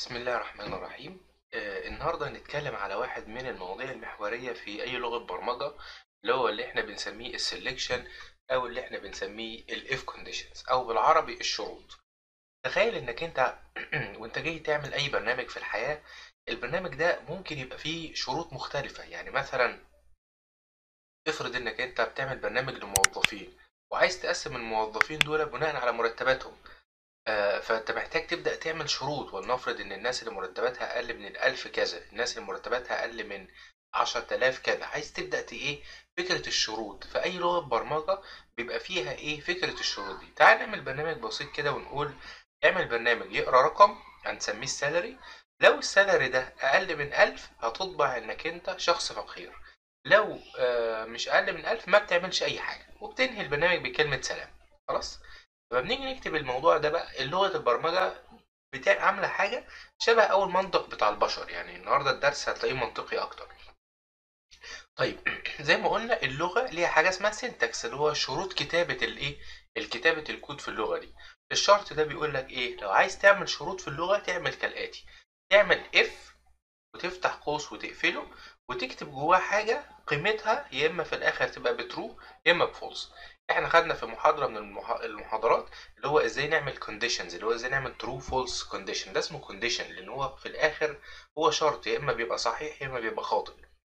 بسم الله الرحمن الرحيم آه النهاردة هنتكلم على واحد من المواضيع المحورية في أي لغة برمجة اللي هو اللي احنا بنسميه السلكشن أو اللي احنا بنسميه الإف كونديشنز أو بالعربي الشروط تخيل إنك أنت وأنت جاي تعمل أي برنامج في الحياة البرنامج ده ممكن يبقى فيه شروط مختلفة يعني مثلا افرض إنك أنت بتعمل برنامج لموظفين وعايز تقسم الموظفين دول بناء على مرتباتهم آه، فانت محتاج تبدأ تعمل شروط ولنفرض ان الناس اللي مرتباتها اقل من الالف كذا الناس اللي مرتباتها اقل من عشرة آلاف كذا عايز تبدأ ت- ايه فكرة الشروط في اي لغة برمجة بيبقى فيها ايه فكرة الشروط دي تعال نعمل برنامج بسيط كده ونقول اعمل برنامج يقرا رقم هنسميه السالري لو السالري ده اقل من ألف هتطبع انك انت شخص فقير لو آه، مش اقل من ألف ما بتعملش اي حاجة وبتنهي البرنامج بكلمة سلام خلاص لما بنيجي نكتب الموضوع ده بقى اللغة البرمجة بتاع عاملة حاجة شبه أول منطق بتاع البشر يعني النهاردة الدرس هتلاقيه منطقي أكتر طيب زي ما قلنا اللغة ليها حاجة اسمها سينتاكس اللي هو شروط كتابة الإيه الكتابة الكود في اللغة دي الشرط ده بيقول لك إيه لو عايز تعمل شروط في اللغة تعمل كالآتي تعمل if وتفتح قوس وتقفله وتكتب جواه حاجة قيمتها يا إما في الآخر تبقى بترو يا إما بفولس احنا خدنا في محاضرة من المح- المحاضرات اللي هو ازاي نعمل كونديشنز اللي هو ازاي نعمل ترو فولس كونديشن ده اسمه كونديشن لان هو في الاخر هو شرط يا اما بيبقى صحيح يا اما بيبقى خاطئ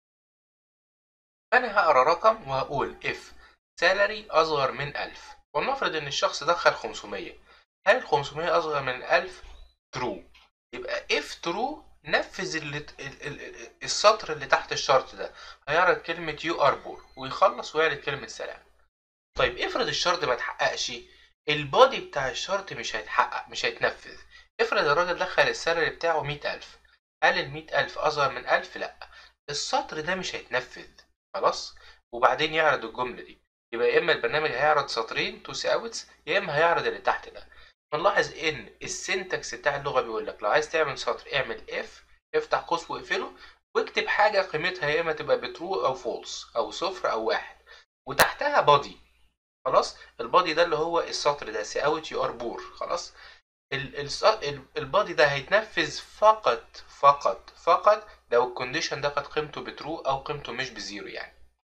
انا هقرا رقم وهقول if salary اصغر من 1000 ولنفرض ان الشخص دخل 500 هل ال 500 اصغر من 1000 true يبقى if true نفذ اللي ال- ال- ال- السطر اللي تحت الشرط ده هيعرض كلمة you are poor ويخلص ويعرض كلمة سلام طيب افرض الشرط ما اتحققش البادي بتاع الشرط مش هيتحقق مش هيتنفذ افرض الراجل دخل السالري بتاعه مية ألف هل المية ألف أصغر من ألف؟ لأ السطر ده مش هيتنفذ خلاص وبعدين يعرض الجملة دي يبقى يا إما البرنامج هيعرض سطرين تو اوتس يا إما هيعرض اللي تحت ده نلاحظ إن السنتكس بتاع اللغة بيقول لك لو عايز تعمل سطر اعمل اف افتح قوس واقفله واكتب حاجة قيمتها يا إما تبقى بترو أو فولس أو صفر أو واحد وتحتها بادي خلاص البادي ده اللي هو السطر ده سي اوت يو ار بور خلاص ال- الس- ال- البادي ده هيتنفذ فقط فقط فقط لو الكونديشن ده كانت قيمته بترو او قيمته مش بزيرو يعني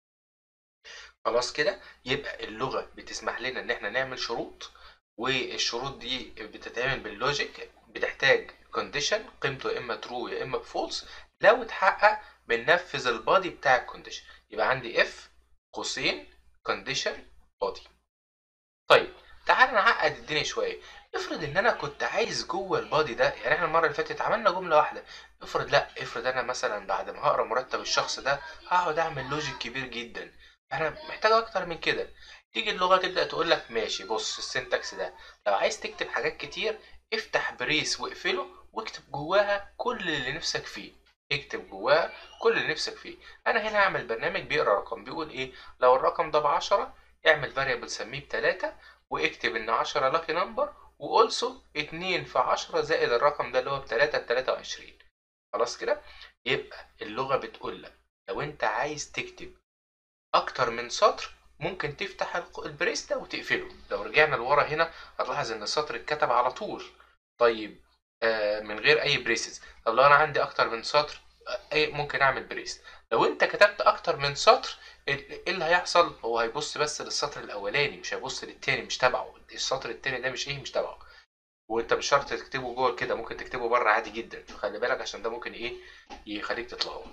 خلاص كده يبقى اللغة بتسمح لنا ان احنا نعمل شروط والشروط دي بتتعمل باللوجيك بتحتاج كونديشن قيمته يا اما ترو يا اما فولس لو اتحقق بننفذ البادي بتاع الكونديشن يبقى عندي اف قوسين كونديشن بادي طيب تعال نعقد الدنيا شويه افرض ان انا كنت عايز جوه البادي ده يعني احنا المره اللي فاتت عملنا جمله واحده افرض لا افرض انا مثلا بعد ما هقرا مرتب الشخص ده هقعد اعمل لوجيك كبير جدا انا محتاج اكتر من كده تيجي اللغه تبدا تقول لك ماشي بص السنتكس ده لو عايز تكتب حاجات كتير افتح بريس واقفله واكتب جواها كل اللي نفسك فيه اكتب جواها كل اللي نفسك فيه انا هنا هعمل برنامج بيقرا رقم بيقول ايه لو الرقم ده بعشرة اعمل فاريبل سميه بتلاتة واكتب ان عشرة لاكي نمبر والسو اتنين في عشرة زائد الرقم ده اللي هو بتلاتة بتلاتة وعشرين خلاص كده يبقى اللغة بتقول لك لو انت عايز تكتب اكتر من سطر ممكن تفتح الق- البريس ده وتقفله لو رجعنا لورا هنا هتلاحظ ان السطر اتكتب على طول طيب آه من غير اي بريسز طب لو انا عندي اكتر من سطر آه، اي ممكن اعمل بريس لو انت كتبت اكتر من سطر ال- ايه اللي هيحصل هو هيبص بس للسطر الاولاني مش هيبص للتاني مش تبعه السطر التاني ده مش ايه مش تبعه وانت مش شرط تكتبه جوه كده ممكن تكتبه بره عادي جدا خلي بالك عشان ده ممكن ايه يخليك تتلخبط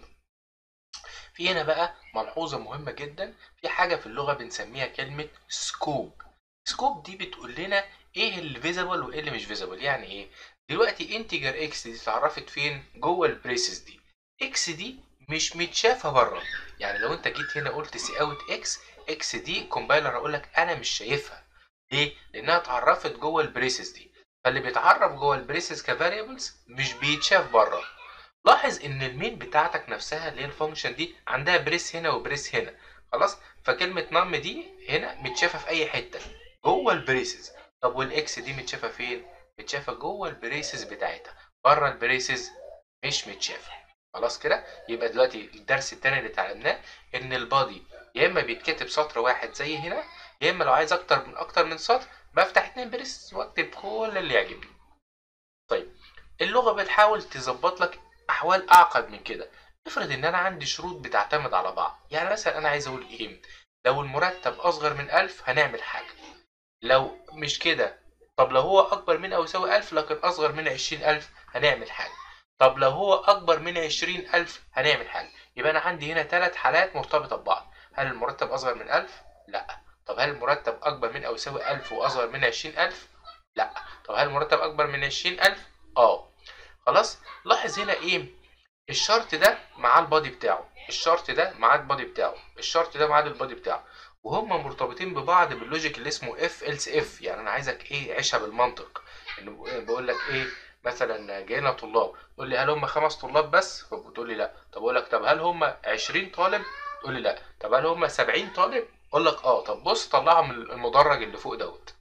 في هنا بقى ملحوظة مهمة جدا في حاجة في اللغة بنسميها كلمة سكوب سكوب دي بتقول لنا ايه اللي فيزبل وايه اللي مش فيزبل يعني ايه دلوقتي انتجر اكس دي اتعرفت فين جوه البريسز دي اكس دي مش متشافه بره يعني لو انت جيت هنا قلت سي اوت اكس اكس دي كومبايلر هقول لك انا مش شايفها ليه لانها اتعرفت جوه البريسز دي فاللي بيتعرف جوه البريسز كفاريبلز مش بيتشاف بره لاحظ ان المين بتاعتك نفسها اللي هي الفانكشن دي عندها بريس هنا وبريس هنا خلاص فكلمه نم دي هنا متشافه في اي حته جوه البريسز طب والاكس دي متشافه فين متشافه جوه البريسز بتاعتها بره البريسز مش متشافه خلاص كده يبقى دلوقتي الدرس التاني اللي اتعلمناه ان البادي يا اما بيتكتب سطر واحد زي هنا يا اما لو عايز اكتر من اكتر من سطر بفتح اتنين بريس واكتب كل اللي يعجبني طيب اللغه بتحاول تظبط لك احوال اعقد من كده افرض ان انا عندي شروط بتعتمد على بعض يعني مثلا انا عايز اقول ايه لو المرتب اصغر من ألف هنعمل حاجه لو مش كده طب لو هو اكبر من او يساوي ألف لكن اصغر من عشرين ألف هنعمل حاجه طب لو هو اكبر من عشرين ألف هنعمل حاجه يبقى انا عندي هنا ثلاث حالات مرتبطه ببعض هل المرتب اصغر من ألف لا طب هل المرتب اكبر من او يساوي ألف واصغر من عشرين ألف لا طب هل المرتب اكبر من عشرين ألف اه خلاص لاحظ هنا ايه الشرط ده مع البادي بتاعه الشرط ده مع البادي بتاعه الشرط ده مع البادي بتاعه وهم مرتبطين ببعض باللوجيك اللي اسمه اف else اف يعني انا عايزك ايه عيشها بالمنطق انه بقول لك ايه مثلا جاينا طلاب تقول لي هل هم خمس طلاب بس فبتقول لي لا طب اقول لك طب هل هم 20 طالب تقول لي لا طب هل هم 70 طالب اقول لك اه طب بص طلعهم المدرج اللي فوق دوت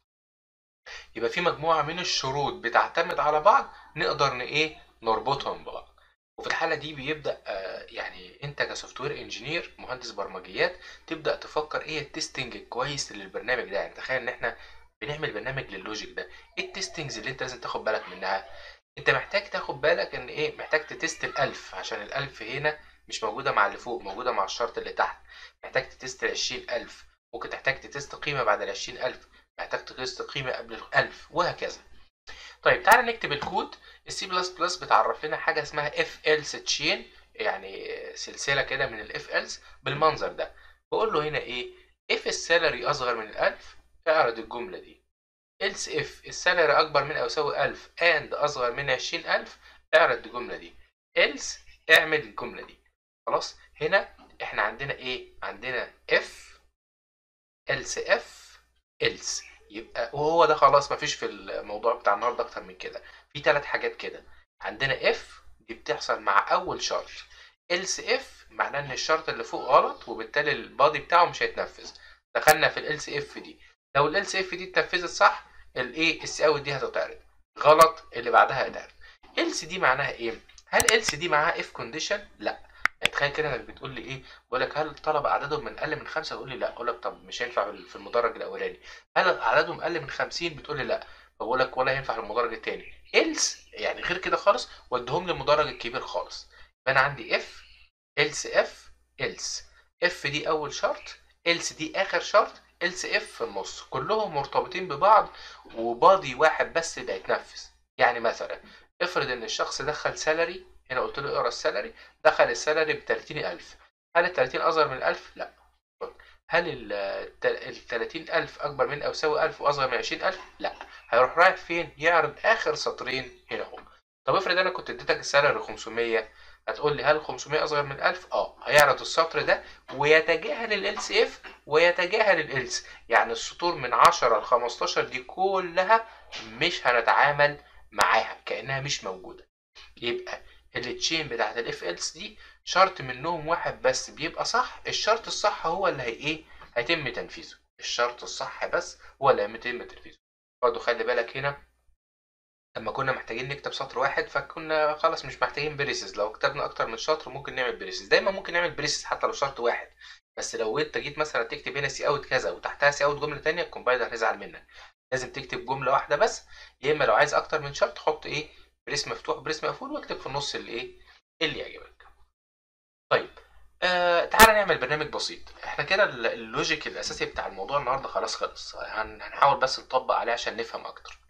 يبقى في مجموعه من الشروط بتعتمد على بعض نقدر ن ايه نربطهم ببعض وفي الحاله دي بيبدا آه يعني انت كسوفت وير انجينير مهندس برمجيات تبدا تفكر ايه التستنج الكويس للبرنامج ده يعني تخيل ان احنا بنعمل برنامج لللوجيك ده ايه التستنجز اللي انت لازم تاخد بالك منها انت محتاج تاخد بالك ان ايه محتاج تتست الالف عشان الالف هنا مش موجودة مع اللي فوق موجودة مع الشرط اللي تحت محتاج تتست العشرين ألف ممكن تحتاج تتست قيمة بعد العشرين ألف محتاج تتست قيمة قبل الألف وهكذا طيب تعالى نكتب الكود السي بلس بلس بتعرف لنا حاجة اسمها اف else تشين يعني سلسلة كده من الاف else بالمنظر ده بقول له هنا ايه if السالري أصغر من الألف اعرض الجملة دي else if السالري أكبر من أو يساوي ألف and أصغر من عشرين ألف اعرض الجملة دي else اعمل الجملة دي خلاص هنا احنا عندنا ايه عندنا if else if else يبقى وهو ده خلاص مفيش في الموضوع بتاع النهارده اكتر من كده في ثلاث حاجات كده عندنا if دي بتحصل مع اول شرط else if معناه ان الشرط اللي فوق غلط وبالتالي البادي بتاعه مش هيتنفذ دخلنا في ال else if دي لو ال else if دي اتنفذت صح الايه الساوي دي هتتعرض غلط اللي بعدها هيتعرض else دي معناها ايه هل else دي معاها if condition لا يعني تخيل كده انك بتقول لي ايه بقول لك هل الطلبه عددهم من اقل من خمسه تقول لي لا اقول لك طب مش هينفع في المدرج الاولاني هل عددهم اقل من 50 بتقول لي لا فبقول لك ولا ينفع في المدرج الثاني else يعني غير كده خالص وديهم للمدرج الكبير خالص يبقى انا عندي if else if else if دي اول شرط else دي اخر شرط else if في النص كلهم مرتبطين ببعض وبادي واحد بس اللي هيتنفذ يعني مثلا افرض ان الشخص دخل سالري هنا قلت له اقرا السالري دخل السالري ب 30000 هل ال 30 اصغر من 1000 لا هل ال 30000 اكبر من او يساوي 1000 واصغر من 20000 لا هيروح رايح فين يعرض اخر سطرين هنا اهو طب افرض انا كنت اديتك السالري 500 هتقول لي هل 500 اصغر من 1000 اه هيعرض السطر ده ويتجاهل ال else if ويتجاهل ال else يعني السطور من 10 ل 15 دي كلها مش هنتعامل معاها كانها مش موجوده يبقى التشين بتاعت الاف else دي شرط منهم واحد بس بيبقى صح الشرط الصح هو اللي هي ايه هيتم تنفيذه الشرط الصح بس هو اللي هيتم تنفيذه برضه خلي بالك هنا لما كنا محتاجين نكتب سطر واحد فكنا خلاص مش محتاجين بريسز لو كتبنا اكتر من سطر ممكن نعمل بريسز دايما ممكن نعمل بريسز حتى لو شرط واحد بس لو انت جيت مثلا تكتب هنا سي اوت كذا وتحتها سي اوت جمله ثانيه الكومبايلر هيزعل منك لازم تكتب جمله واحده بس يا اما لو عايز اكتر من شرط حط ايه بريس مفتوح بريس مقفول واكتب في النص اللي ايه اللي يعجبك طيب آه تعالى نعمل برنامج بسيط احنا كده اللوجيك الاساسي بتاع الموضوع النهارده خلاص خلص هن هنحاول بس نطبق عليه عشان نفهم اكتر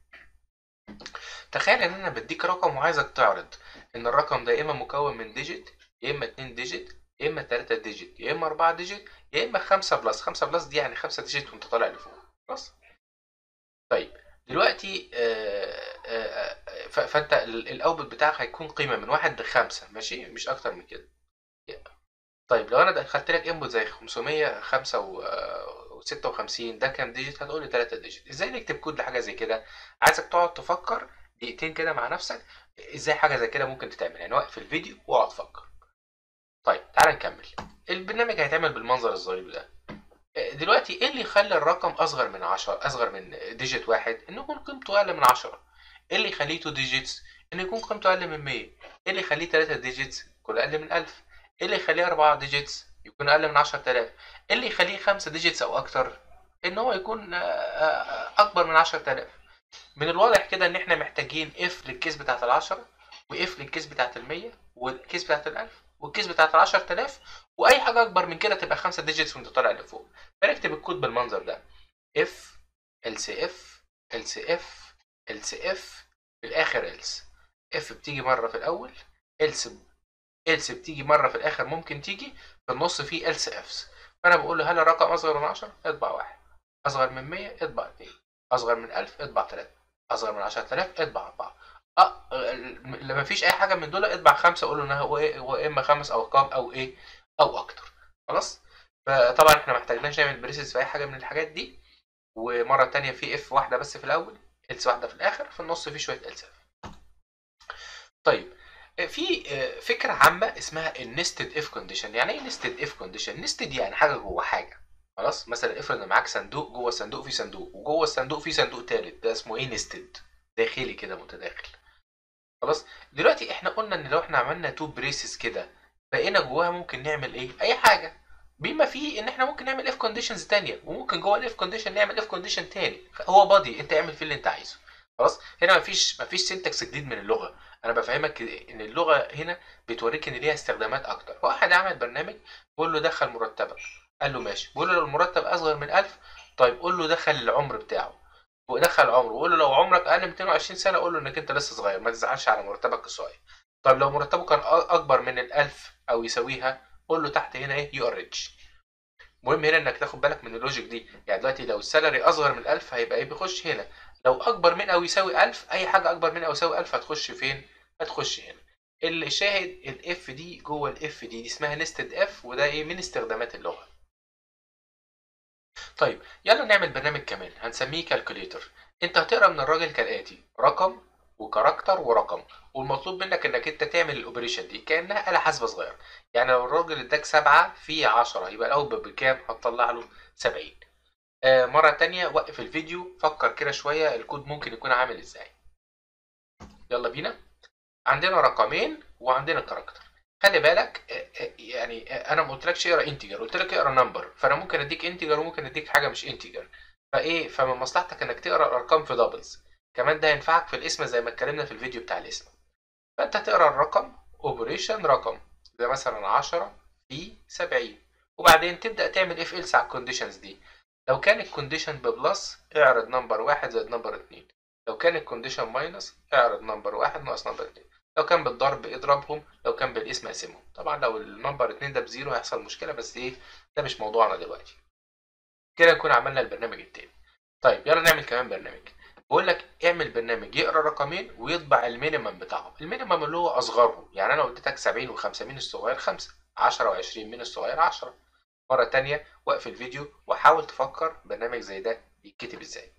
تخيل ان انا بديك رقم وعايزك تعرض ان الرقم ده يا اما مكون من ديجيت يا اما 2 ديجيت يا اما 3 ديجيت يا اما 4 ديجيت يا اما 5 بلس 5 بلس دي يعني 5 ديجيت وانت طالع لفوق خلاص طيب دلوقتي آه آه فانت الاوتبوت بتاعك هيكون قيمه من واحد لخمسة ماشي مش اكتر من كده طيب لو انا دخلت لك انبوت زي 556 ده كام ديجيت هتقول لي 3 ديجيت ازاي نكتب كود لحاجه زي كده عايزك تقعد تفكر دقيقتين كده مع نفسك ازاي حاجه زي كده ممكن تتعمل يعني وقف الفيديو واقعد فكر طيب تعال نكمل البرنامج هيتعمل بالمنظر الظريف ده دلوقتي ايه اللي يخلي الرقم اصغر من 10 اصغر من ديجيت واحد انه يكون قيمته اقل من 10 ايه اللي يخليه 2 ديجيتس انه يكون قيمته اقل من 100 ايه اللي يخليه 3 ديجيتس يكون اقل من 1000 ايه اللي يخليه 4 ديجيتس يكون اقل من 10000 ايه اللي يخليه 5 ديجيتس او اكتر ان هو يكون اكبر من 10000 من الواضح كده ان احنا محتاجين اف للكيس بتاعت العشرة واف للكيس بتاعت ال 100 والكيس بتاعت ال 1000 والكيس بتاعت ال 10000 واي حاجه اكبر من كده تبقى 5 ديجيتس وانت طالع لفوق فنكتب الكود بالمنظر ده اف ال سي اف ال سي اف ال سي اف في الاخر else اف بتيجي مره في الاول else else بتيجي مره في الاخر ممكن تيجي في النص في else ifs فانا بقول له هل الرقم اصغر من 10 اطبع واحد اصغر من 100 اطبع 2 اصغر من 1000 اطبع 3 اصغر من 10000 اطبع 4 اه لما فيش اي حاجه من دول اطبع خمسه اقول له انها هو إيه هو اما خمس ارقام او ايه او اكتر خلاص فطبعا احنا ما محتاجناش نعمل بريسز في اي حاجه من الحاجات دي ومره تانية في اف واحده بس في الاول else واحده في الاخر في النص في شويه else طيب في فكره عامه اسمها النستد اف كونديشن يعني ايه نستد اف كونديشن نستد يعني حاجه جوه حاجه خلاص مثلا افرض ان معاك صندوق جوه الصندوق في صندوق وجوه الصندوق في صندوق تالت ده اسمه ايه نستد داخلي كده متداخل خلاص دلوقتي احنا قلنا ان لو احنا عملنا تو بريسز كده بقينا جواها ممكن نعمل ايه اي حاجه بما فيه ان احنا ممكن نعمل اف كونديشنز تانية وممكن جوه الاف كونديشن نعمل اف كونديشن تاني هو بادي انت اعمل فيه اللي انت عايزه خلاص هنا مفيش مفيش سنتكس جديد من اللغه انا بفهمك ان اللغه هنا بتوريك ان ليها استخدامات اكتر واحد عمل برنامج بيقول له دخل مرتبك قال له ماشي بيقول له لو المرتب اصغر من 1000 طيب قول له دخل العمر بتاعه ودخل عمره وقول له لو عمرك اقل من 220 سنه قول له انك انت لسه صغير ما تزعلش على مرتبك الصغير طيب لو مرتبه كان اكبر من ال 1000 او يساويها قول له تحت هنا ايه يو ار ريتش المهم هنا انك تاخد بالك من اللوجيك دي يعني دلوقتي لو السالري اصغر من 1000 هيبقى ايه بيخش هنا لو اكبر من او يساوي 1000 اي حاجه اكبر من او يساوي 1000 هتخش فين هتخش هنا الشاهد الاف دي جوه الاف دي دي اسمها نستد اف وده ايه من استخدامات اللغه طيب يلا نعمل برنامج كمان هنسميه كالكوليتر انت هتقرا من الراجل كالاتي رقم وكاركتر ورقم والمطلوب منك انك انت تعمل الاوبريشن دي كانها آلة حاسبة صغيرة يعني لو الراجل اداك سبعة في عشرة يبقى الاوتبوت بكام هتطلع له سبعين آه مرة تانية وقف الفيديو فكر كده شوية الكود ممكن يكون عامل ازاي يلا بينا عندنا رقمين وعندنا كاركتر خلي بالك يعني انا ما قلتلكش اقرا انتجر قلت لك اقرا نمبر فانا ممكن اديك انتجر وممكن اديك حاجه مش انتجر فايه فمن مصلحتك انك تقرا الارقام في دبلز كمان ده ينفعك في الاسم زي ما اتكلمنا في الفيديو بتاع الاسم فانت هتقرا الرقم اوبريشن رقم زي مثلا 10 في 70 وبعدين تبدا تعمل اف ايلس على الكونديشنز دي لو كان الكونديشن ببلس اعرض نمبر واحد زائد نمبر اتنين لو كان الكونديشن ماينس اعرض نمبر واحد ناقص نمبر اتنين لو كان بالضرب اضربهم لو كان بالاسم اقسمهم طبعا لو النمبر اتنين ده بزيرو هيحصل مشكله بس ايه ده مش موضوعنا دلوقتي كده نكون عملنا البرنامج التاني طيب يلا نعمل كمان برنامج بقول لك اعمل برنامج يقرا رقمين ويطبع المينيمم بتاعهم المينيمم اللي هو اصغرهم يعني انا قلت لك 70 و5 من الصغير 5 10 و20 من الصغير 10 مره تانية وقف الفيديو وحاول تفكر برنامج زي ده يتكتب ازاي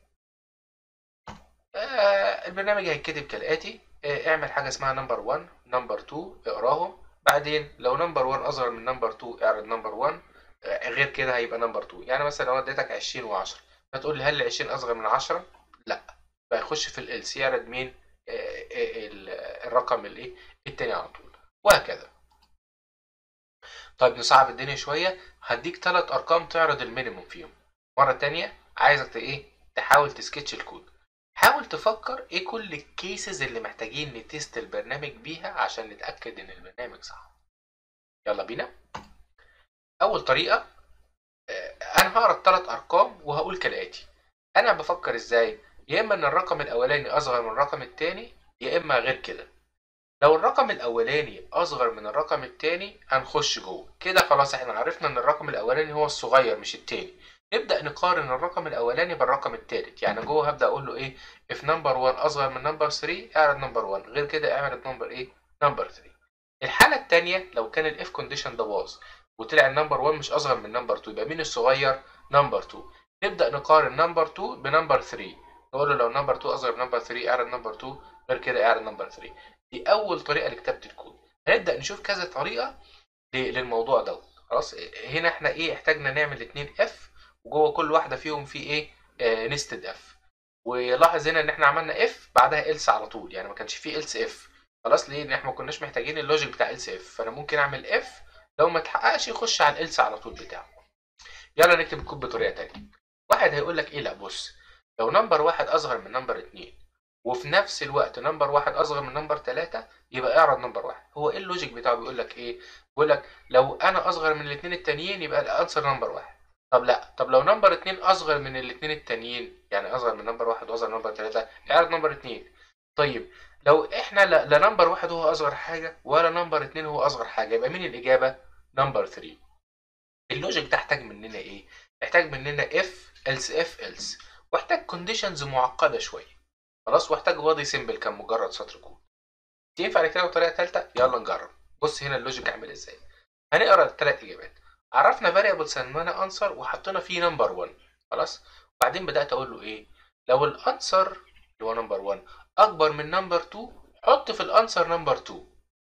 آه البرنامج هيتكتب كالاتي آه اعمل حاجه اسمها نمبر 1 نمبر 2 اقراهم بعدين لو نمبر 1 اصغر من نمبر 2 اعرض نمبر 1 آه غير كده هيبقى نمبر 2 يعني مثلا لو اديتك 20 و10 هتقول لي هل 20 اصغر من 10 لا فيخش في الالس يعرض مين الرقم الايه التاني على طول وهكذا طيب نصعب الدنيا شويه هديك ثلاث ارقام تعرض المينيموم فيهم مره تانية عايزك ايه تحاول تسكتش الكود حاول تفكر ايه كل الكيسز اللي محتاجين نتست البرنامج بيها عشان نتاكد ان البرنامج صح يلا بينا اول طريقه انا هقرا ثلاث ارقام وهقول كالاتي انا بفكر ازاي يا اما ان الرقم الاولاني اصغر من الرقم الثاني يا اما غير كده لو الرقم الاولاني اصغر من الرقم الثاني هنخش جوه كده خلاص احنا عرفنا ان الرقم الاولاني هو الصغير مش الثاني نبدا نقارن الرقم الاولاني بالرقم الثالث يعني جوه هبدا اقول له ايه if number 1 اصغر من number 3 اعرض number 1 غير كده اعرض number ايه number 3 الحاله الثانيه لو كان الاف كونديشن ده باظ وطلع النمبر 1 مش اصغر من نمبر 2 يبقى مين الصغير نمبر 2 نبدا نقارن نمبر 2 بنمبر 3 نقول له لو نمبر 2 اصغر من نمبر 3 اعرض نمبر 2 غير كده اعرض نمبر 3 دي اول طريقه لكتابه الكود هنبدا نشوف كذا طريقه للموضوع دوت خلاص هنا احنا ايه احتاجنا نعمل اتنين اف وجوه كل واحده فيهم في ايه آه نستد اف ولاحظ هنا ان احنا عملنا اف بعدها else على طول يعني ما كانش فيه else اف خلاص ليه؟ لان احنا ما كناش محتاجين اللوجيك بتاع else اف فانا ممكن اعمل اف لو ما اتحققش يخش على الelse على طول بتاعه يلا نكتب الكود بطريقه تانية واحد هيقول لك ايه لا بص لو نمبر واحد اصغر من نمبر اتنين وفي نفس الوقت نمبر واحد اصغر من نمبر ثلاثة يبقى اعرض نمبر واحد هو ايه اللوجيك بتاعه بيقول لك ايه بيقول لك لو انا اصغر من الاثنين التانيين يبقى الانسر نمبر واحد طب لا طب لو نمبر اتنين اصغر من الاثنين التانيين يعني اصغر من نمبر واحد واصغر من نمبر ثلاثة اعرض نمبر اتنين طيب لو احنا لا, لا نمبر واحد هو اصغر حاجة ولا نمبر اتنين هو اصغر حاجة يبقى مين الاجابة نمبر 3 اللوجيك ده احتاج مننا ايه احتاج مننا اف else اف else واحتاج كونديشنز معقده شويه خلاص واحتاج بادي سيمبل كان مجرد سطر كود ينفع نكتبه بطريقه ثالثه يلا نجرب بص هنا اللوجيك عامل ازاي هنقرا الثلاث اجابات عرفنا فاريبل سميناه انسر وحطينا فيه نمبر 1 خلاص وبعدين بدات اقول له ايه لو الانسر اللي هو نمبر 1 اكبر من نمبر 2 حط في الانسر نمبر 2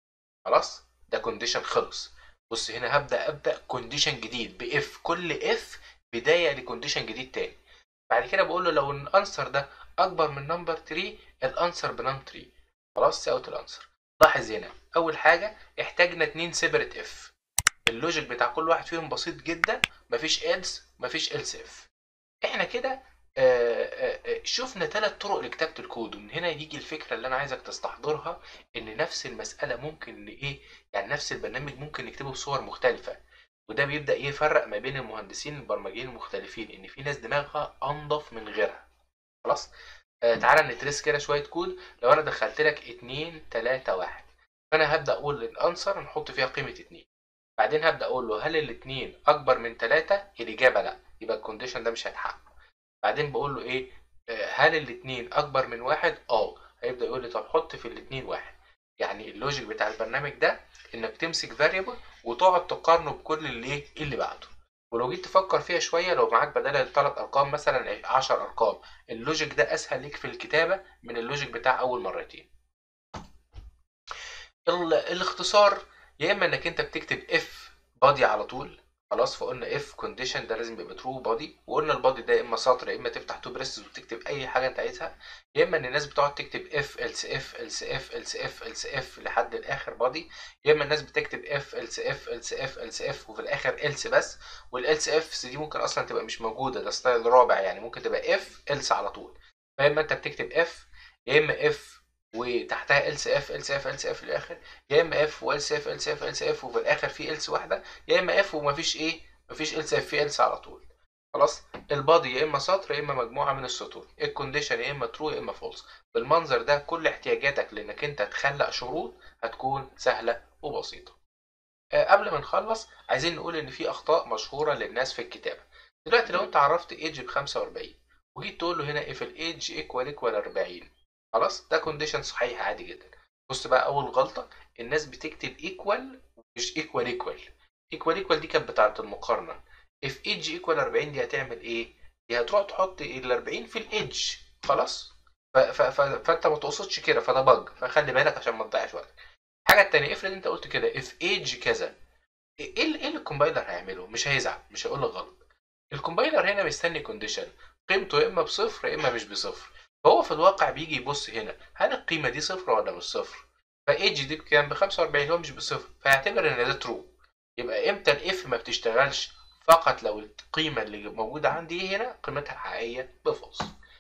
خلاص ده كونديشن خلص بص هنا هبدا ابدا كونديشن جديد باف كل اف بدايه لكونديشن جديد تاني بعد كده بقول له لو الانسر ده اكبر من نمبر 3 الانسر بنم 3 خلاص اوت الانسر لاحظ هنا اول حاجه احتاجنا اتنين سيبريت اف اللوجيك بتاع كل واحد فيهم بسيط جدا مفيش ادز مفيش else اف احنا كده آه، آه، آه، شفنا ثلاث طرق لكتابه الكود ومن هنا يجي الفكره اللي انا عايزك تستحضرها ان نفس المساله ممكن ايه يعني نفس البرنامج ممكن نكتبه بصور مختلفه وده بيبدا يفرق ما بين المهندسين البرمجيين المختلفين ان في ناس دماغها انضف من غيرها خلاص آه تعالى نترس كده شويه كود لو انا دخلت لك 2 3 1 فانا هبدا اقول للانسر نحط فيها قيمه 2 بعدين هبدا اقول له هل الاثنين اكبر من 3 الاجابه لا يبقى الكونديشن ده مش هيتحقق بعدين بقول له ايه آه، هل الاثنين اكبر من واحد اه هيبدا يقول لي طب حط في الاثنين واحد يعني اللوجيك بتاع البرنامج ده انك تمسك فاريبل وتقعد تقارنه بكل اللي ايه اللي بعده ولو جيت تفكر فيها شويه لو معاك بدل الثلاث ارقام مثلا 10 ارقام اللوجيك ده اسهل ليك في الكتابه من اللوجيك بتاع اول مرتين ال- الاختصار يا اما انك انت بتكتب اف بادي على طول خلاص فقلنا اف كونديشن ده لازم يبقى ترو بادي وقلنا البادي ده يا اما سطر يا اما تفتح تو بريسز وتكتب اي حاجه انت عايزها يا اما ان الناس بتقعد تكتب اف else اف else اف else اف else اف لحد الاخر بادي يا اما الناس بتكتب اف else اف else اف else اف وفي الاخر else بس والelse اف دي ممكن اصلا تبقى مش موجوده ده ستايل رابع يعني ممكن تبقى اف else على طول فيا اما انت بتكتب اف يا اما اف وتحتها else اف else اف else اف للاخر يا اما اف والس اف else اف else اف وفي الاخر في else واحده يا اما اف ومفيش ايه مفيش else اف في else على طول خلاص البادي يا اما سطر يا اما مجموعه من السطور الكونديشن يا اما ترو يا اما فولس بالمنظر ده كل احتياجاتك لانك انت تخلق شروط هتكون سهله وبسيطه آه، قبل ما نخلص عايزين نقول ان في اخطاء مشهوره للناس في الكتابه دلوقتي لو انت عرفت ايدج ب 45 وجيت تقول له هنا if الايدج ايكوال ايكوال 40 خلاص ده كونديشن صحيح عادي جدا بص بقى اول غلطه الناس بتكتب ايكوال مش ايكوال ايكوال ايكوال ايكوال دي كانت بتاعه المقارنه if ايدج ايكوال 40 دي هتعمل ايه دي هتروح تحط ال 40 في الايدج خلاص ف ف ف فانت ما تقصدش كده فده بج فخلي بالك عشان ما تضيعش وقتك الحاجه التانية افرض انت قلت كده if age كذا ايه ال- ايه اللي الكومبايلر هيعمله مش هيزعل مش هيقول لك غلط الكومبايلر هنا مستني كونديشن قيمته يا اما بصفر يا اما مش بصفر فهو في الواقع بيجي يبص هنا هل القيمه دي صفر ولا مش صفر فايدج دي كان ب 45 هو مش بصفر فيعتبر ان ده ترو يبقى امتى الاف ما بتشتغلش فقط لو القيمه اللي موجوده عندي هنا قيمتها الحقيقيه بفولس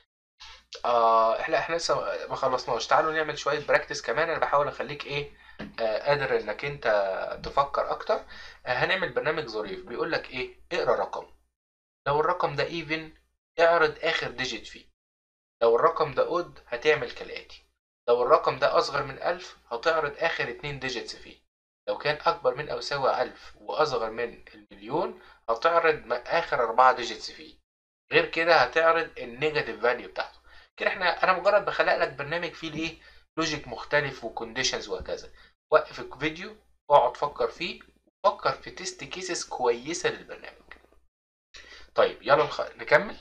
آه احنا احنا لسه ما خلصناش تعالوا نعمل شويه براكتس كمان انا بحاول اخليك ايه آه قادر انك انت تفكر اكتر آه هنعمل برنامج ظريف بيقول لك ايه اقرا رقم لو الرقم ده ايفن اعرض اخر ديجيت فيه لو الرقم ده اود هتعمل كالاتي لو الرقم ده اصغر من 1000 هتعرض اخر اتنين ديجيتس فيه لو كان اكبر من او يساوي 1000 واصغر من المليون هتعرض م- اخر اربعة ديجيتس فيه غير كده هتعرض النيجاتيف فاليو بتاعته كده احنا انا مجرد بخلق لك برنامج فيه الايه لوجيك مختلف وكونديشنز وهكذا وقف الفيديو واقعد فكر فيه وفكر في تيست كيسز كويسه للبرنامج طيب يلا نخ... نكمل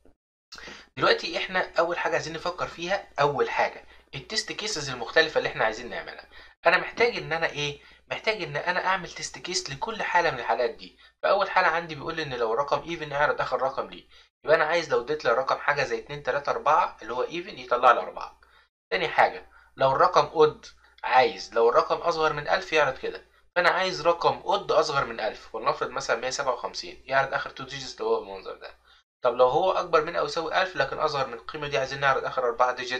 دلوقتي احنا اول حاجه عايزين نفكر فيها اول حاجه التيست كيسز المختلفه اللي احنا عايزين نعملها انا محتاج ان انا ايه محتاج ان انا اعمل تيست كيس لكل حاله من الحالات دي فاول حاله عندي بيقول لي ان لو الرقم ايفن اعرض اخر رقم ليه يبقى انا عايز لو اديت لي الرقم حاجه زي 2 3 4 اللي هو ايفن يطلع لي 4 تاني حاجه لو الرقم اود عايز لو الرقم اصغر من 1000 يعرض كده فانا عايز رقم اود اصغر من 1000 ولنفرض مثلا 157 يعرض اخر 2 ديجيتس اللي هو بالمنظر ده طب لو هو اكبر من او يساوي 1000 لكن اصغر من القيمه دي عايزين نعرض اخر 4 ديجيتس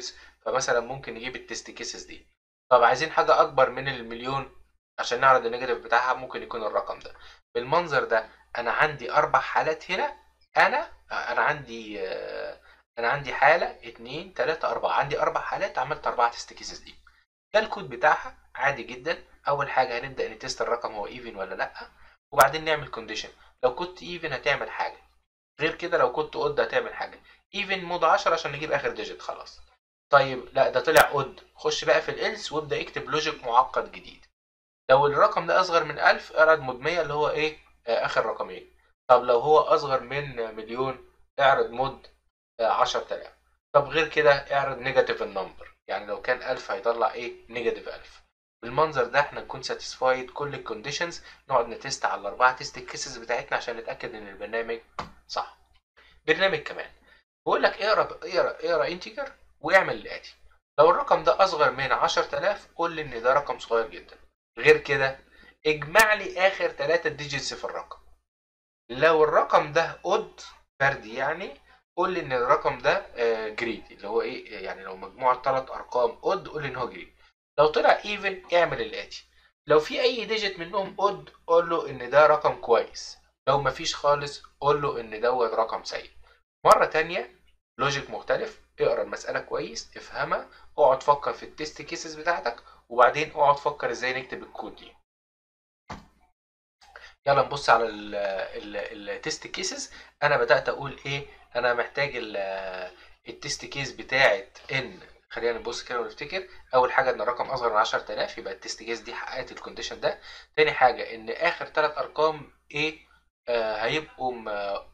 فمثلا ممكن نجيب التست كيسز دي طب عايزين حاجه اكبر من المليون عشان نعرض النيجاتيف بتاعها ممكن يكون الرقم ده بالمنظر ده انا عندي اربع حالات هنا انا انا عندي آه، انا عندي حاله اتنين تلاته اربعه عندي اربع حالات عملت اربعه تست كيسز دي ده الكود بتاعها عادي جدا اول حاجه هنبدا نتست الرقم هو ايفن ولا لا وبعدين نعمل كونديشن لو كنت ايفن هتعمل حاجه غير كده لو كنت اود هتعمل حاجه ايفن مود 10 عشان نجيب اخر ديجيت خلاص طيب لا ده طلع اود خش بقى في الالس وابدا اكتب لوجيك معقد جديد لو الرقم ده اصغر من 1000 اعرض مود 100 اللي هو ايه آه اخر رقمين طب لو هو اصغر من مليون اعرض مود آه 10000 طب غير كده اعرض نيجاتيف النمبر يعني لو كان 1000 هيطلع ايه نيجاتيف 1000 بالمنظر ده احنا نكون ساتيسفايد كل الكونديشنز نقعد نتست على الاربعه تيست كيسز بتاعتنا عشان نتاكد ان البرنامج صح برنامج كمان بقول لك اقرا اقرا اقرا انتجر واعمل الاتي لو الرقم ده اصغر من 10000 قول لي ان ده رقم صغير جدا غير كده اجمع لي اخر ثلاثة ديجيتس في الرقم لو الرقم ده اود فردي يعني قول لي ان الرقم ده جريد اللي هو ايه يعني لو مجموعة ثلاث ارقام اود قول لي ان هو جريد لو طلع ايفن اعمل الاتي لو في اي ديجيت منهم اود قول له ان ده رقم كويس لو مفيش خالص قول له ان دوت رقم سيء مرة تانية لوجيك مختلف اقرا المسألة كويس افهمها اقعد فكر في التست كيسز بتاعتك وبعدين اقعد فكر ازاي نكتب الكود دي يلا نبص على التست كيسز انا بدات اقول ايه انا محتاج التست كيس بتاعت ان خلينا نبص كده ونفتكر اول حاجه ان الرقم اصغر من 10000 يبقى التست كيس دي حققت الكونديشن ده تاني حاجه ان اخر ثلاث ارقام ايه آه هيبقوا آه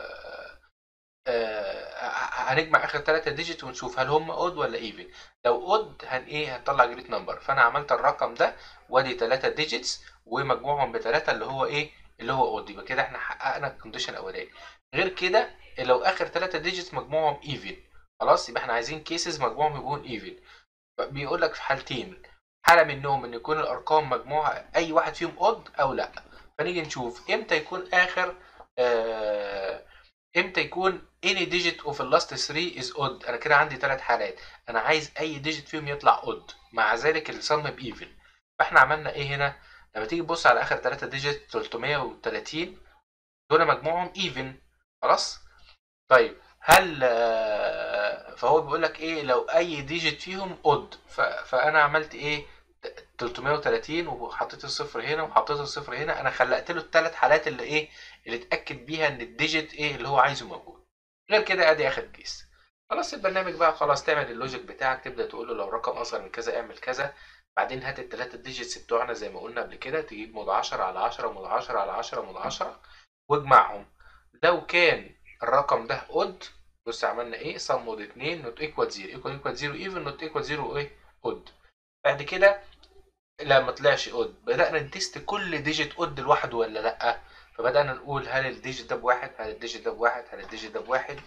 آه هنجمع اخر ثلاثة ديجيت ونشوف هل هم اود ولا ايفن لو اود هن ايه هنطلع جريت نمبر فانا عملت الرقم ده وادي ثلاثة ديجيتس ومجموعهم بثلاثة اللي هو ايه اللي هو اود يبقى كده احنا حققنا الكونديشن الاولاني غير كده لو اخر ثلاثة ديجيتس مجموعهم ايفن خلاص يبقى احنا عايزين كيسز مجموعهم يكون ايفن بيقول لك في حالتين حالة منهم ان يكون الارقام مجموعة اي واحد فيهم اود او لا فنيجي نشوف امتى يكون اخر آه امتى يكون any digit of the last 3 is odd انا كده عندي ثلاث حالات انا عايز اي digit فيهم يطلع odd مع ذلك السم بايفن فاحنا عملنا ايه هنا لما تيجي تبص على اخر ثلاثة ديجيت 330 دول مجموعهم ايفن خلاص طيب هل فهو بيقول لك ايه لو اي ديجيت فيهم اود فانا عملت ايه 330 وحطيت الصفر هنا وحطيت الصفر هنا انا خلقت له الثلاث حالات اللي ايه اللي اتاكد بيها ان الديجيت ايه اللي هو عايزه موجود غير كده ادي اخر كيس خلاص البرنامج بقى خلاص تعمل اللوجيك بتاعك تبدا تقول له لو الرقم اصغر من كذا اعمل كذا بعدين هات الثلاثه ديجيتس بتوعنا زي ما قلنا قبل كده تجيب مود 10 على 10 مود 10 على 10 مود 10 واجمعهم لو كان الرقم ده اود بص عملنا ايه سم مود 2 نوت ايكوال 0 ايكوال ايكوال 0 ايفن نوت ايكوال 0 ايه اود بعد كده لا ما طلعش اود بدانا نتست كل ديجيت اود لوحده ولا لا فبدانا نقول هل الديجيت ده بواحد هل الديجيت ده بواحد هل الديجيت ده بواحد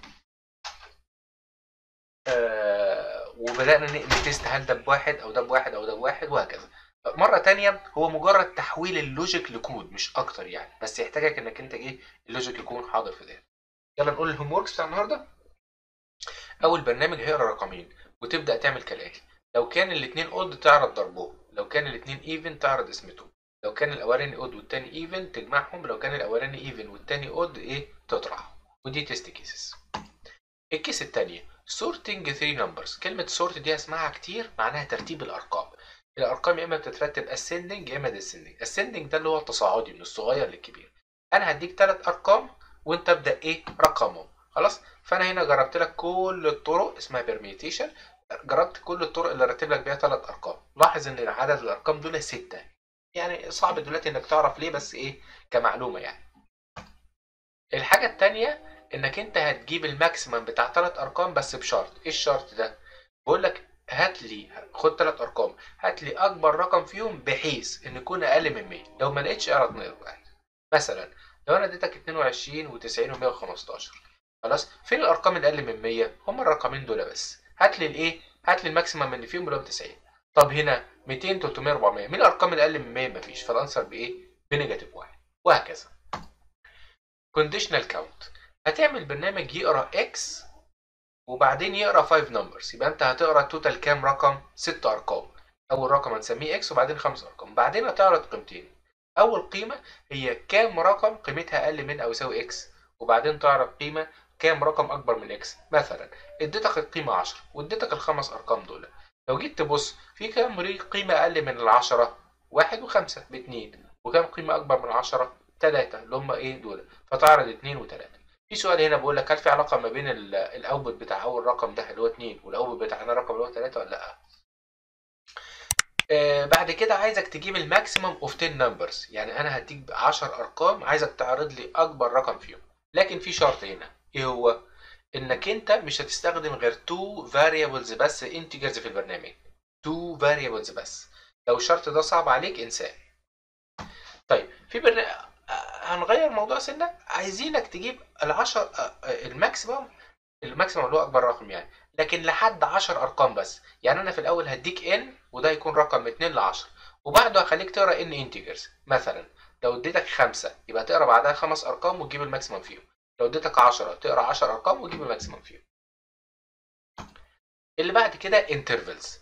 آه وبدانا نتست هل ده بواحد او ده بواحد او ده بواحد وهكذا مرة تانية هو مجرد تحويل اللوجيك لكود مش أكتر يعني بس يحتاجك إنك أنت إيه اللوجيك يكون حاضر في ده. يلا نقول الهوم وركس بتاع النهاردة. أول برنامج هيقرا رقمين وتبدأ تعمل كالآتي لو كان الاتنين اود تعرض ضربهم لو كان الاتنين ايفن تعرض اسمتهم لو كان الاولاني اود والتاني ايفن تجمعهم لو كان الاولاني ايفن والتاني اود ايه تطرح ودي تيست كيسز الكيس التانية sorting 3 numbers كلمة sort دي اسمعها كتير معناها ترتيب الارقام الارقام يا اما بتترتب ascending يا اما descending ascending ده اللي هو التصاعدي من الصغير للكبير انا هديك ثلاث ارقام وانت ابدا ايه رقمهم خلاص فانا هنا جربت لك كل الطرق اسمها permutation جربت كل الطرق اللي رتب لك بيها ثلاث ارقام لاحظ ان عدد الارقام دول ستة يعني صعب دلوقتي انك تعرف ليه بس ايه كمعلومه يعني الحاجه التانية انك انت هتجيب الماكسيمم بتاع ثلاث ارقام بس بشرط ايه الشرط ده بقول لك هات لي خد ثلاث ارقام هات لي اكبر رقم فيهم بحيث ان يكون اقل من 100 لو ما لقيتش اعرض نقط واحد مثلا لو انا اديتك 22 و90 و115 خلاص فين الارقام اللي اقل من 100 هم الرقمين دول بس هات لي الايه هات لي الماكسيمم اللي فيهم اللي هو 90 طب هنا 200 300 400 مين الارقام اللي اقل من 100 مفيش فالانسر بايه بنيجاتيف واحد وهكذا كونديشنال كاونت هتعمل برنامج يقرا اكس وبعدين يقرا 5 نمبرز يبقى انت هتقرا توتال كام رقم 6 ارقام اول رقم هنسميه اكس وبعدين 5 ارقام بعدين هتعرض قيمتين اول قيمه هي كام رقم قيمتها اقل من او يساوي اكس وبعدين تعرض قيمه كام رقم اكبر من اكس مثلا اديتك القيمه 10 واديتك الخمس ارقام دول لو جيت تبص في كام قيمه اقل من العشرة واحد وخمسة باتنين وكام قيمه اكبر من العشرة تلاتة اللي هم ايه دول فتعرض اتنين وتلاتة في سؤال هنا بقول لك هل في علاقه ما بين الاوتبوت بتاع اول رقم ده اللي هو 2 والاوتبوت بتاع الرقم اللي هو 3 ولا لا آه بعد كده عايزك تجيب الماكسيمم اوف 10 نمبرز يعني انا هديك 10 ارقام عايزك تعرض لي اكبر رقم فيهم لكن في شرط هنا ايه هو انك انت مش هتستخدم غير 2 variables بس integers في البرنامج 2 variables بس لو الشرط ده صعب عليك انساه طيب في برنامج هنغير موضوع سنة عايزينك تجيب العشر الماكسيمم الماكسيمم اللي هو اكبر رقم يعني لكن لحد 10 ارقام بس يعني انا في الاول هديك ان وده يكون رقم من 2 ل 10 وبعده هخليك تقرا ان انتجرز مثلا لو اديتك 5 يبقى تقرا بعدها خمس ارقام وتجيب الماكسيمم فيهم لو اديتك 10 تقرا 10 ارقام وتجيب الماكسيمم فيهم اللي بعد كده انترفلز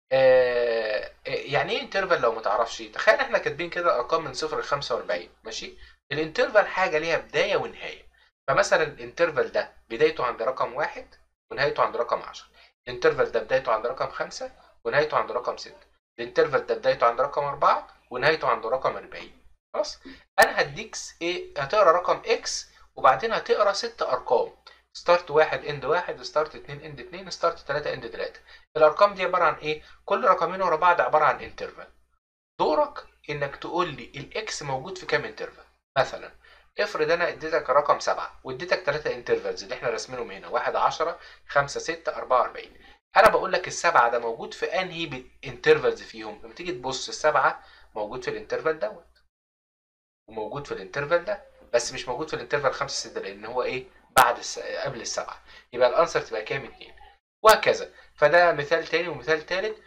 آه يعني ايه انترفال لو ما تعرفش تخيل احنا كاتبين كده ارقام من 0 ل 45 ماشي الانترفال حاجه ليها بدايه ونهايه فمثلا الانترفال ده بدايته عند رقم واحد ونهايته عند رقم 10 الانترفال ده بدايته عند رقم 5 ونهايته عند رقم 6 الانترفال ده بدايته عند رقم 4 ونهايته عند رقم 40 خلاص انا هديك ايه هتقرا رقم اكس وبعدين هتقرا ست ارقام ستارت واحد اند واحد ستارت اتنين اند اتنين ستارت تلاتة اند تلاتة الارقام دي عباره عن ايه كل رقمين ورا بعض عباره عن انترفال دورك انك تقول لي الاكس موجود في كام انترفال مثلا افرض انا اديتك رقم سبعة واديتك ثلاثة انترفالز اللي احنا راسمينهم هنا واحد عشرة خمسة ستة أربعة وأربعين أنا بقول لك السبعة ده موجود في أنهي انترفالز فيهم لما تيجي تبص السبعة موجود في الانترفال دوت وموجود في الانترفال ده بس مش موجود في الانترفال خمسة ستة لأن هو إيه بعد الس... قبل السبعة يبقى الأنسر تبقى كام اتنين وهكذا فده مثال تاني ومثال تالت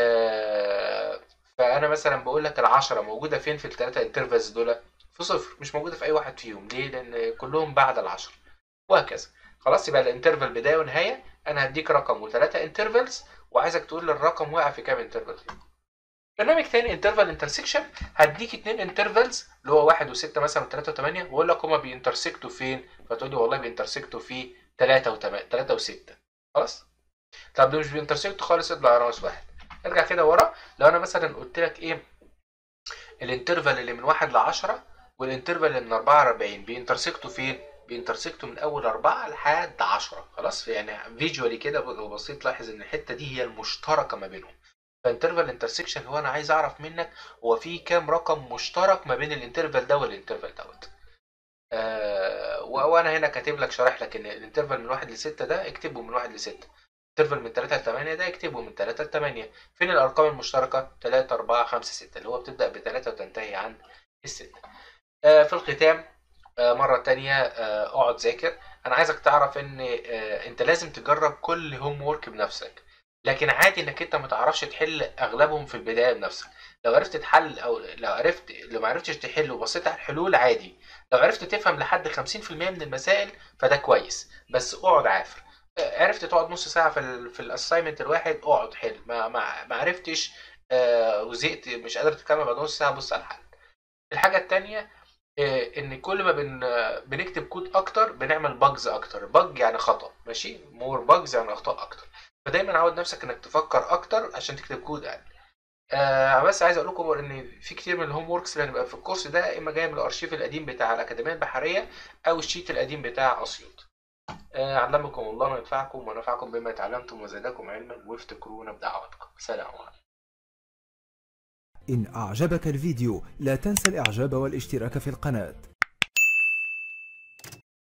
آه فأنا مثلا بقول لك العشرة موجودة فين في الثلاثة انترفالز دول في صفر مش موجودة في أي واحد فيهم ليه؟ لأن كلهم بعد العشر وهكذا خلاص يبقى الانترفال بداية ونهاية أنا هديك رقم وثلاثة انترفالز وعايزك تقول لي الرقم واقع في كام انترفال برنامج تاني انترفال انترسكشن هديك اتنين انترفالز اللي هو واحد وستة مثلا وثلاثة وثمانية واقول لك هما بينترسكتوا فين فتقول لي والله بينترسكتوا في ثلاثة وثمانية ثلاثة وستة خلاص طب لو مش بينترسكتوا خالص اطلع راس واحد ارجع كده ورا لو انا مثلا قلت لك ايه الانترفال اللي من واحد لعشرة والانترفال اللي من 44 بينترسكتوا فين؟ بينترسكتوا من اول 4 لحد 10 خلاص يعني فيجوالي كده لو بصيت لاحظ ان الحته دي هي المشتركه ما بينهم فانترفال انترسكشن هو انا عايز اعرف منك هو في كام رقم مشترك ما بين الانترفال ده والانترفال دوت آه وانا هنا كاتب لك شارح لك ان الانترفال من 1 ل 6 ده اكتبه من 1 ل 6 الانترفال من 3 ل 8 ده اكتبه من 3 ل 8 فين الارقام المشتركه 3 4 5 6 اللي هو بتبدا ب 3 وتنتهي عند الستة آه في الختام آه مرة تانية اقعد ذاكر انا عايزك تعرف ان انت لازم تجرب كل هوم وورك بنفسك لكن عادي انك انت ما تعرفش تحل اغلبهم في البدايه بنفسك لو عرفت تحل او لو عرفت لو ما عرفتش تحل وبصيت على الحلول عادي لو عرفت تفهم لحد 50% من المسائل فده كويس بس اقعد عافر عرفت تقعد نص ساعه في ال في الاساينمنت الواحد اقعد حل ما ما, ما عرفتش آه وزهقت مش قادر تكمل بعد نص ساعه بص على الحل الحاجه الثانيه ان كل ما بن بنكتب كود اكتر بنعمل باجز اكتر باج يعني خطا ماشي مور باجز يعني اخطاء اكتر فدايما عود نفسك انك تفكر اكتر عشان تكتب كود اقل آه بس عايز اقول لكم ان في كتير من الهوم وركس اللي هنبقى في الكورس ده اما جاي من الارشيف القديم بتاع الاكاديميه البحريه او الشيت القديم بتاع اسيوط آه علمكم الله وينفعكم ونفعكم بما تعلمتم وزادكم علما وافتكرونا بدعواتكم سلام عليكم إن أعجبك الفيديو لا تنسى الإعجاب والاشتراك في القناة